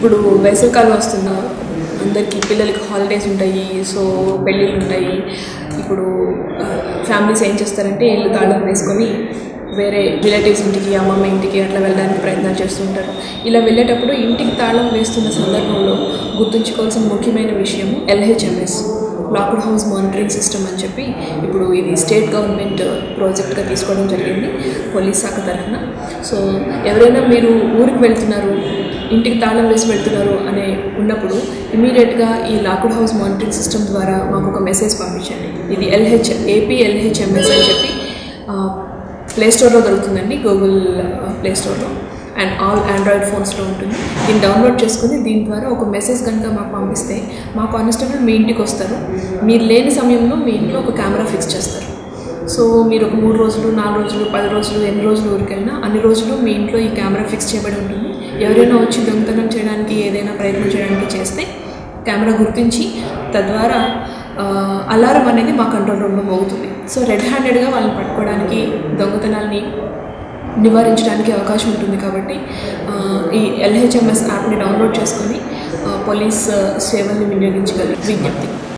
ఇప్పుడు వేసవికాలం వస్తున్న అందరికీ పిల్లలకి హాలిడేస్ ఉంటాయి సో పెళ్ళిళ్ళు ఉంటాయి ఇప్పుడు ఫ్యామిలీస్ ఏం చేస్తారంటే ఇల్లు తాళం వేసుకొని వేరే రిలేటివ్స్ ఇంటికి అమ్మమ్మ ఇంటికి అట్లా వెళ్ళడానికి ప్రయత్నాలు చేస్తుంటారు ఇలా వెళ్ళేటప్పుడు ఇంటికి తాళం వేస్తున్న సందర్భంలో గుర్తుంచుకోవాల్సిన ముఖ్యమైన విషయం LHMS locked house monitoring system అని చెప్పి ఇప్పుడు ఇది స్టేట్ గవర్నమెంట్ ప్రాజెక్ట్గా తీసుకోవడం జరిగింది పోలీస్ శాఖ తరఫున సో ఎవరైనా మీరు ఊరికి వెళ్తున్నారు ఇంటికి తాళం వేసి వెళ్తున్నారు అనే ఉన్నప్పుడు ఇమీడియట్గా ఈ లాక్డ్ హౌస్ మానిటరింగ్ సిస్టమ్ ద్వారా మాకు ఒక మెసేజ్ పంపించండి ఇది ఎల్హెచ్ ఏపీ ఎల్హెచ్ఎంఎస్ అని చెప్పి ప్లే స్టోర్లో దొరుకుతుందండి గూగుల్ ప్లే స్టోర్లో అండ్ ఆల్ ఆండ్రాయిడ్ ఫోన్స్లో ఉంటుంది దీన్ని డౌన్లోడ్ చేసుకుని దీని ద్వారా ఒక మెసేజ్ కనుక మాకు పంపిస్తే మా కానిస్టేబుల్ మీ ఇంటికి వస్తారు మీరు లేని సమయంలో మీ ఇంట్లో ఒక కెమెరా ఫిక్స్ చేస్తారు సో మీరు ఒక మూడు రోజులు నాలుగు రోజులు పది రోజులు ఎన్ని రోజులు ఊరికెళ్ళినా అన్ని రోజులు మీ ఇంట్లో ఈ కెమెరా ఫిక్స్ చేయబడి ఉంటుంది ఎవరైనా వచ్చి దొంగతనం చేయడానికి ఏదైనా ప్రయత్నం చేయడానికి చేస్తే కెమెరా గుర్తించి తద్వారా అలారం అనేది మా కంట్రోల్ రూమ్లో మోగుతుంది సో రెడ్ హ్యాండెడ్గా వాళ్ళని పట్టుకోవడానికి దొంగతనాల్ని నివారించడానికి అవకాశం ఉంటుంది కాబట్టి ఆ, ఈ ఎల్హెచ్ఎంఎస్ యాప్ని డౌన్లోడ్ చేసుకొని ఆ, పోలీస్ సేవల్ని వినియోగించగల విజ్ఞప్తి